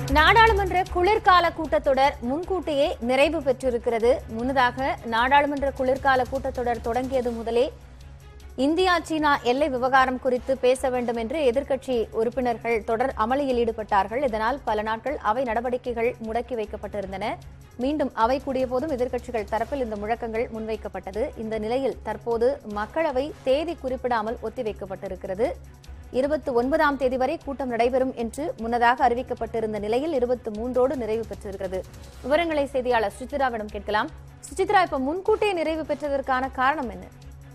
நாடாளுமன்ற குளிர்கால கூட்டத்தொடர் முன்கூட்டியே நிறைவு பெற்றிருக்கிறது முன்னதாக நாடாளுமன்ற குளிர்கால கூட்டத்தொடர் தொடங்கியது முதலே இந்தியா சீனா எல்லை விவகாரம் குறித்து பேச வேண்டும் என்று எதிர்க்கட்சி உறுப்பினர்கள் தொடர் அமளியில் ஈடுபட்டார்கள் இதனால் பல நாட்கள் அவை நடவடிக்கைகள் முடக்கி வைக்கப்பட்டிருந்தன மீண்டும் அவை கூடிய போதும் எதிர்க்கட்சிகள் தரப்பில் இந்த முழக்கங்கள் முன்வைக்கப்பட்டது இந்த நிலையில் தற்போது மக்களவை தேதி குறிப்பிடாமல் ஒத்திவைக்கப்பட்டிருக்கிறது இருபத்தி ஒன்பதாம் தேதி வரை கூட்டம் நடைபெறும் என்று முன்னதாக அறிவிக்கப்பட்டிருந்த நிலையில் இருபத்தி மூன்றோடு நிறைவு பெற்றிருக்கிறது விவரங்களை செய்தியாளர் சுசித்ராவிடம் கேட்கலாம் சுசித்ரா இப்ப முன்கூட்டியே நிறைவு பெற்றதற்கான காரணம் என்ன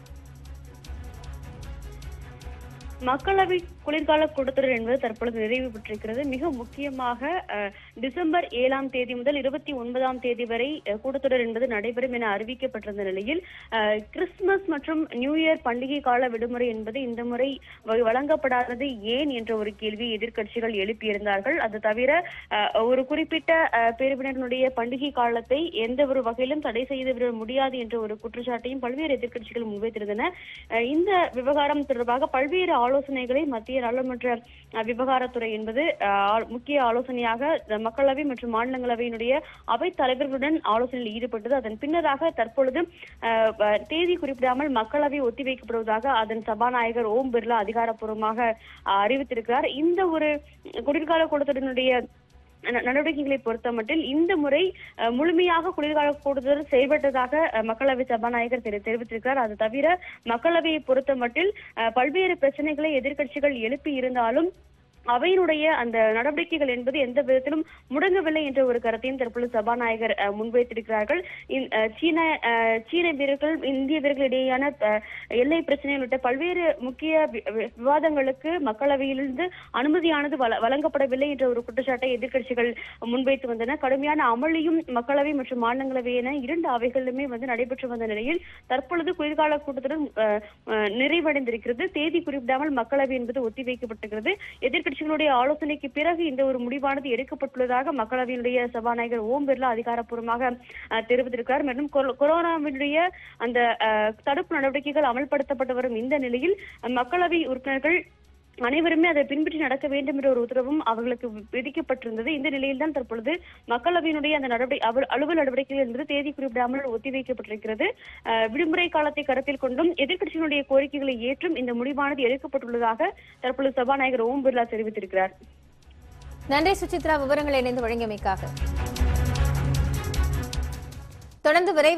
மக்களவை குளிர்கால கூட்டத்தொடர் என்பது தற்பொழுது நிறைவு பெற்றிருக்கிறது மிக முக்கியமாக அஹ், டிசம்பர் ஏழாம் தேதி முதல் இருபத்தி ஒன்பதாம் தேதி வரை அஹ், கூட்டத்தொடர் என்பது நடைபெறும் என அறிவிக்கப்பட்டிருந்த நிலையில் அஹ், கிறிஸ்துமஸ் மற்றும் நியூ இயர் பண்டிகை கால விடுமுறை என்பது இந்த முறை வ- வழங்கப்படாதது ஏன் என்ற ஒரு கேள்வியை எதிர்க்கட்சிகள் எழுப்பியிருந்தார்கள் அது தவிர அஹ், ஒரு குறிப்பிட்ட அஹ், பிரிவினருடைய பண்டிகை காலத்தை எந்த ஒரு வகையிலும் தடை செய்து விட முடியாது என்ற ஒரு குற்றச்சாட்டையும் பல்வேறு எதிர்க்கட்சிகள் முன்வைத்திருந்தன அஹ், இந்த விவகாரம் தொடர்பாக பல்வேறு ஆலோசனைகளை மத்திய நாடாளுமன்ற அஹ், விவகாரத்துறை என்பது அஹ், ஆ- முக்கிய ஆலோசனையாக அஹ், மக்களவை மற்றும் மாநிலங்களவையினுடைய அவைத் தலைவர்களுடன் ஆலோசனையில் ஈடுபட்டது அதன் பின்னராக தற்பொழுது அஹ், வ- தேதி குறிப்பிடாமல் மக்களவை ஒத்திவைக்கப்படுவதாக அதன் சபாநாயகர் ஓம் பிர்லா அதிகாரப்பூர்வமாக அஹ், அறிவித்திருக்கிறார் இந்த ஒரு குளிர்கால கூட்டத்தொடரினுடைய ந- நடவடிக்கைகளை பொறுத்தமட்டில் இந்த முறை அஹ், முழுமையாக குளிர்கால கூட்டத்தொடர் செயல்பட்டதாக அஹ், மக்களவை சபாநாயகர் தெரி- தெரிவித்திருக்கிறார் அது தவிர மக்களவையை பொறுத்தமட்டில் அஹ், பல்வேறு பிரச்சனைகளை எதிர்க்கட்சிகள் எழுப்பி இருந்தாலும் அவையினுடைய அந்த நடவடிக்கைகள் என்பது எந்த விதத்திலும் முடங்கவில்லை என்ற ஒரு கருத்தையும் தற்பொழுது சபாநாயகர் அஹ், முன்வைத்திருக்கிறார்கள் இந்த, அஹ், சீன அஹ், சீன வீரர்கள் இந்திய வீரர்கள் இடையேயான அஹ், எல்லை பிரச்சனை உள்ளிட்ட பல்வேறு முக்கிய வி- வி- விவாதங்களுக்கு மக்களவையிலிருந்து அனுமதியானது வழ- வழங்கப்படவில்லை என்ற ஒரு குற்றச்சாட்டை எதிர்க்கட்சிகள் முன்வைத்து வந்தன கடுமையான அமளியும் மக்களவை மற்றும் மாநிலங்களவை என இரண்டு அவைகளிலுமே வந்து நடைபெற்று வந்த நிலையில் தற்பொழுது குளிர்கால கூட்டத்தொடர் அஹ், அஹ், நிறைவடைந்திருக்கிறது தேதி குறிப்பிடாமல் மக்களவை என்பது ஒத்திவைக்கப்பட்டிருக்கிறது எதிர்க்கட்சிகளுடைய ஆலோசனைக்கு பிறகு இந்த ஒரு முடிவானது எடுக்கப்பட்டுள்ளதாக மக்களவையினுடைய சபாநாயகர் ஓம் பிர்லா அதிகாரப்பூர்வமாக அஹ், தெரிவித்திருக்கிறார் மேலும் கொரோனா- கொரோனாவினுடைய அந்த அஹ், தடுப்பு நடவடிக்கைகள் அமல்படுத்தப்பட்டு வரும் இந்த நிலையில் அஹ், மக்களவை உறுப்பினர்கள் அனைவருமே அதை பின்பற்றி நடக்க வேண்டும் என்ற ஒரு உத்தரவும் அவர்களுக்கு வி- விதிக்கப்பட்டிருந்தது இந்த நிலையில்தான் தற்பொழுது மக்களவையினுடைய அந்த நடவடிக்கை அவ- அலுவல் நடவடிக்கைகள் என்பது தேதி குறிப்பிடாமல் ஒத்திவைக்கப்பட்டிருக்கிறது அஹ், விடுமுறை காலத்தை கருத்தில் கொண்டும் எதிர்க்கட்சியினுடைய கோரிக்கைகளை ஏற்றும் இந்த முடிவானது எடுக்கப்பட்டுள்ளதாக தற்பொழுது சபாநாயகர் ஓம் பிர்லா தெரிவித்திருக்கிறார் நன்றி சுசித்ரா விவரங்களை இணைந்து வழங்கியமைக்காக தொடர்ந்து விரைவு